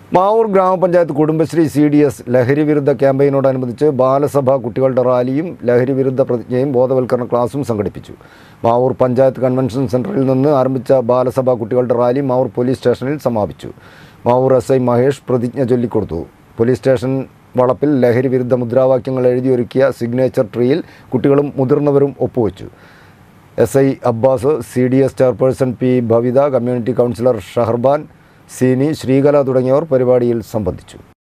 മാവൂർ ഗ്രാമപഞ്ചായത്ത് Kudumbashree C D S ലഹരി വിരുദ്ധ ക്യാമ്പയിനോടനുബന്ധിച്ച് ബാലസഭ കുട്ടികളുടെ റാലിയും ലഹരി വിരുദ്ധ പ്രതിജ്ഞയും ബോധവൽക്കരണ ക്ലാസും സംഘടിപ്പിച്ചു മാവൂർ പഞ്ചായത്ത് കൺവെൻഷൻ സെന്ററിൽ നിന്ന് ആരംഭിച്ച ബാലസഭ കുട്ടികളുടെ റാലി മാവൂർ പോലീസ് സ്റ്റേഷനിൽ സമാപിച്ചു മാവൂർ എസ് ഐ മഹേഷ് പ്രതിജ്ഞ ചൊല്ലിക്കൊടുത്തു പോലീസ് സ്റ്റേഷൻ വളപ്പിൽ ലഹരി വിരുദ്ധ മുദ്രാവാക്യങ്ങൾ എഴുതിയൊരുക്കിയ സിഗ്നേച്ചർ ട്രീയിൽ കുട്ടികളും മുതിർന്നവരും ഒപ്പുവെച്ചു S I Abbas C D S chairperson P Bhavitha community counsellor Shaharban Seeni Sreekala തുടങ്ങിയവർ പരിപാടിയിൽ സംബന്ധിച്ചു